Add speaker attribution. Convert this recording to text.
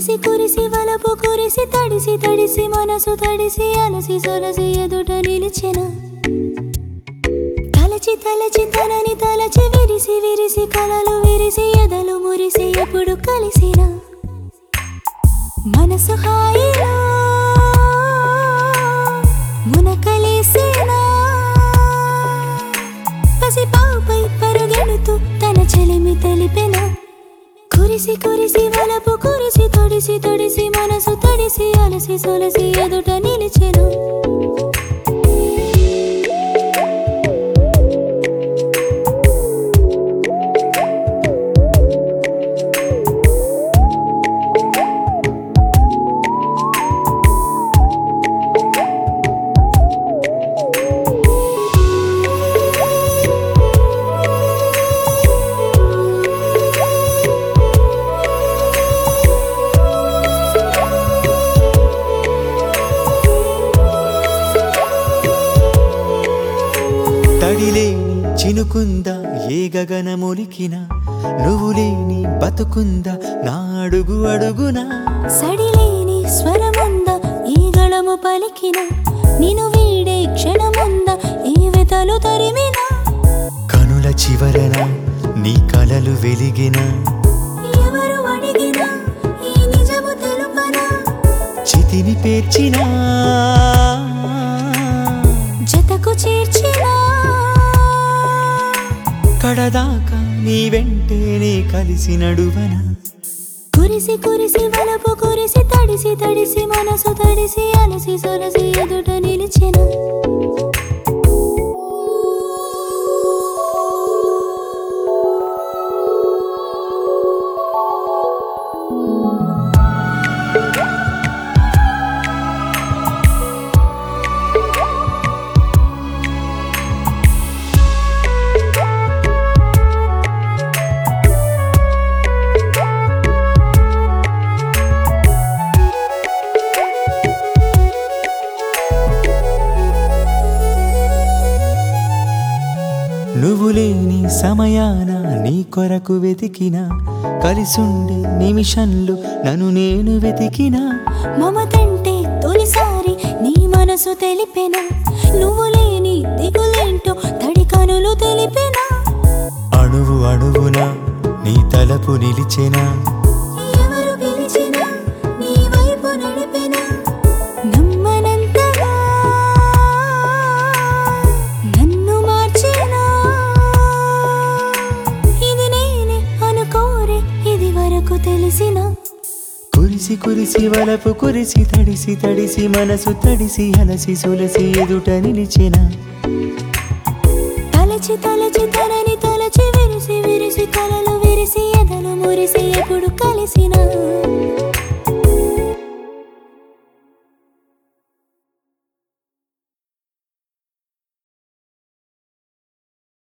Speaker 1: కురిసి కురిసి వలపు కురిసి తడిసి తడిసి మనసు తడిసి అలసి సొలసి ఎదుట నిలిచెన తలచి తలచి తనని తలచి విరిసి విరిసి కలలు విరిసి ఎదలు మురిసి ఎప్పుడు కలిసిన మనసు హాయిలో మునకలేసేనా పసి పాపై పరుగెడుతూ తన చెలిమి తెలిపెన కురిసి కురిసి వలపు కురిసి తొడిసి తొడిసి మనసు తడిసి అలసి సొలసి ఎదుట నిలిచెను
Speaker 2: తడిలేని చినుకుందా ఏ గగనములికిన నువ్వు లేని బతుకుందా నా అడుగు అడుగునా
Speaker 1: సడిలేని స్వరముంద ఈ గళము పలికిన నిను వీడే క్షణముంద ఈ వెతలు తరిమిన
Speaker 2: కనుల చివరన నీ కలలు వెలిగిన
Speaker 1: ఎవరు అడిగినా ఈ నిజము తెలుపనా
Speaker 2: చితిని పేర్చినా
Speaker 1: జతకు చేర్చినా
Speaker 2: కడదాకా నీ వెంటే నీ కలిసి నడువన
Speaker 1: కురిసి కురిసి వలపు కురిసి తడిసి తడిసి మనసు తడిసి అలసి సొలసి ఎదుట నిలిచెన
Speaker 2: నువ్వు లేని సమయాన నీ కొరకు వెతికిన కలిసుండే నిమిషంలో నన్ను నేను వెతికినా
Speaker 1: మమతంటే తొలిసారి నీ మనసు తెలిపెన నువ్వు లేని దిగులేంటో తడి కనులు తెలిపెన
Speaker 2: అణువు అణువున నీ తలపు నిలిచెనా
Speaker 1: ఎవరు పిలిచినా నీ వైపు నడిపెన నమ్మనంతగా నన్ను మార్చెనా ఇది నేనే అనుకోరే ఇది వరకు తెలిసిన
Speaker 2: కురిసి కురిసి వలపు కురిసి తడిసి తడిసి మనసు తడిసి అలసి సొలసి ఎదుట నిలిచెన
Speaker 1: తలచి తలచి తనని తలచి విరిసి విరిసి కలలు విరిసి ఎదలు మురిసి ఎప్పుడు కలిసిన